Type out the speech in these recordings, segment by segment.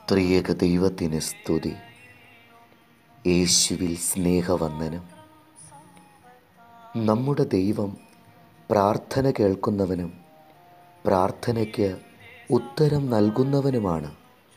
ത്രിയേക ദൈവത്തിന് സ്തുതി യേശുവിൽ സ്നേഹവന്ദനം നമ്മുടെ ദൈവം പ്രാർത്ഥന കേൾക്കുന്നവനും പ്രാർത്ഥനയ്ക്ക് ഉത്തരം നൽകുന്നവനുമാണ്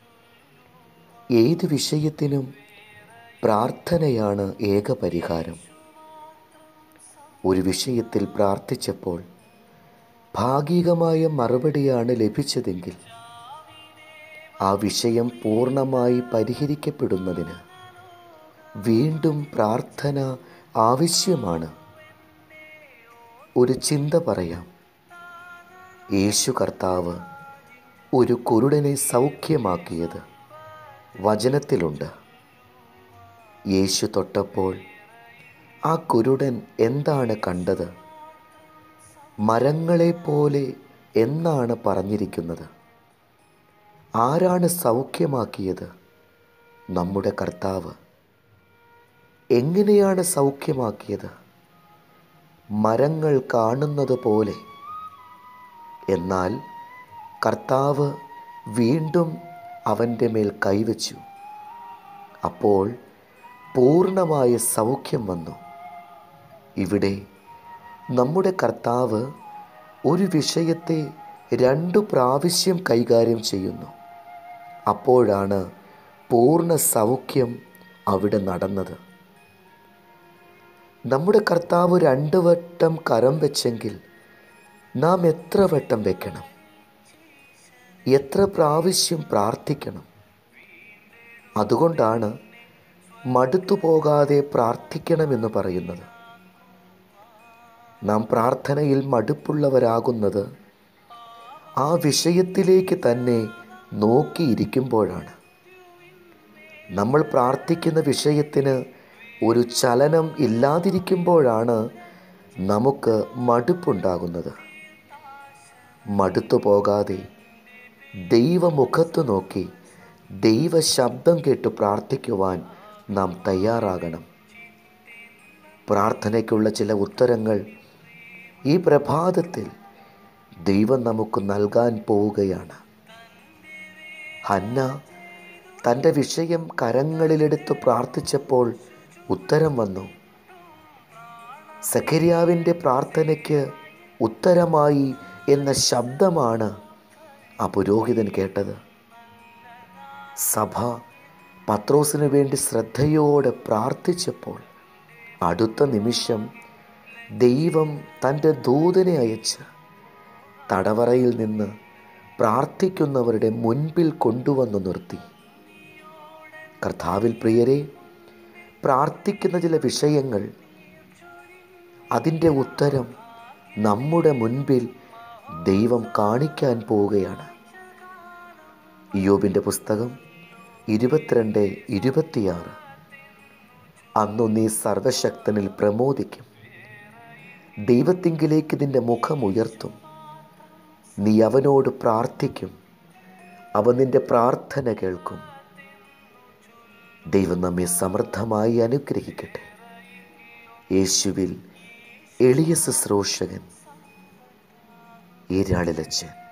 ഏത് വിഷയത്തിനും പ്രാർത്ഥനയാണ് ഏക പരിഹാരം ഒരു വിഷയത്തിൽ പ്രാർത്ഥിച്ചപ്പോൾ ഭാഗികമായ മറുപടിയാണ് ലഭിച്ചതെങ്കിൽ ആ വിഷയം പൂർണ്ണമായി പരിഹരിക്കപ്പെടുന്നതിന് വീണ്ടും പ്രാർത്ഥന ആവശ്യമാണ് ഒരു ചിന്ത പറയാം യേശു കർത്താവ് ഒരു കുരുടനെ സൗഖ്യമാക്കിയത് വചനത്തിലുണ്ട് യേശു തൊട്ടപ്പോൾ ആ കുരുടൻ എന്താണ് കണ്ടത് മരങ്ങളെപ്പോലെ എന്നാണ് പറഞ്ഞിരിക്കുന്നത് ആരാണ് സൗഖ്യമാക്കിയത് നമ്മുടെ കർത്താവ് എങ്ങനെയാണ് സൗഖ്യമാക്കിയത് മരങ്ങൾ കാണുന്നത് പോലെ എന്നാൽ കർത്താവ് വീണ്ടും അവൻ്റെ മേൽ കൈവച്ചു അപ്പോൾ പൂർണ്ണമായ സൗഖ്യം വന്നു ഇവിടെ നമ്മുടെ കർത്താവ് ഒരു വിഷയത്തെ രണ്ടു പ്രാവശ്യം കൈകാര്യം ചെയ്യുന്നു അപ്പോഴാണ് പൂർണ്ണ സൗഖ്യം അവിടെ നടന്നത് നമ്മുടെ കർത്താവ് രണ്ട് വട്ടം കരം വെച്ചെങ്കിൽ നാം എത്ര വട്ടം വെക്കണം എത്ര പ്രാവശ്യം പ്രാർത്ഥിക്കണം അതുകൊണ്ടാണ് മടുത്തു പോകാതെ പ്രാർത്ഥിക്കണമെന്ന് പറയുന്നത് നാം പ്രാർത്ഥനയിൽ മടുപ്പുള്ളവരാകുന്നത് ആ വിഷയത്തിലേക്ക് തന്നെ നോക്കിയിരിക്കുമ്പോഴാണ് നമ്മൾ പ്രാർത്ഥിക്കുന്ന വിഷയത്തിന് ഒരു ചലനം ഇല്ലാതിരിക്കുമ്പോഴാണ് നമുക്ക് മടുപ്പുണ്ടാകുന്നത് മടുത്തു പോകാതെ ദൈവമുഖത്ത് നോക്കി ദൈവ ശബ്ദം കേട്ട് പ്രാർത്ഥിക്കുവാൻ നാം തയ്യാറാകണം പ്രാർത്ഥനയ്ക്കുള്ള ചില ഉത്തരങ്ങൾ ഈ പ്രഭാതത്തിൽ ദൈവം നമുക്ക് നൽകാൻ പോവുകയാണ് ഹന്ന തൻ്റെ വിഷയം കരങ്ങളിലെടുത്ത് പ്രാർത്ഥിച്ചപ്പോൾ ഉത്തരം വന്നു സഖരിയാവിൻ്റെ പ്രാർത്ഥനയ്ക്ക് ഉത്തരമായി എന്ന ശബ്ദമാണ് ആ പുരോഹിതൻ കേട്ടത് സഭ പത്രോസിന് വേണ്ടി ശ്രദ്ധയോടെ പ്രാർത്ഥിച്ചപ്പോൾ അടുത്ത നിമിഷം ദൈവം തൻ്റെ ദൂതനെ അയച്ച് തടവറയിൽ നിന്ന് പ്രാർത്ഥിക്കുന്നവരുടെ മുൻപിൽ കൊണ്ടുവന്നു നിർത്തി കർത്താവിൽ പ്രിയരെ പ്രാർത്ഥിക്കുന്ന ചില വിഷയങ്ങൾ അതിൻ്റെ ഉത്തരം നമ്മുടെ മുൻപിൽ ദൈവം കാണിക്കാൻ പോവുകയാണ് യോബിൻ്റെ പുസ്തകം ഇരുപത്തിരണ്ട് ഇരുപത്തിയാറ് അന്നു നീ സർവശക്തനിൽ പ്രമോദിക്കും ദൈവത്തിങ്കിലേക്ക് നിന്റെ മുഖം ഉയർത്തും നീ അവനോട് പ്രാർത്ഥിക്കും അവൻ നിന്റെ പ്രാർത്ഥന കേൾക്കും ദൈവം നമ്മെ സമൃദ്ധമായി അനുഗ്രഹിക്കട്ടെ യേശുവിൽ എളിയ ശുശ്രൂഷകൻ ഈരാളിലച്ചൻ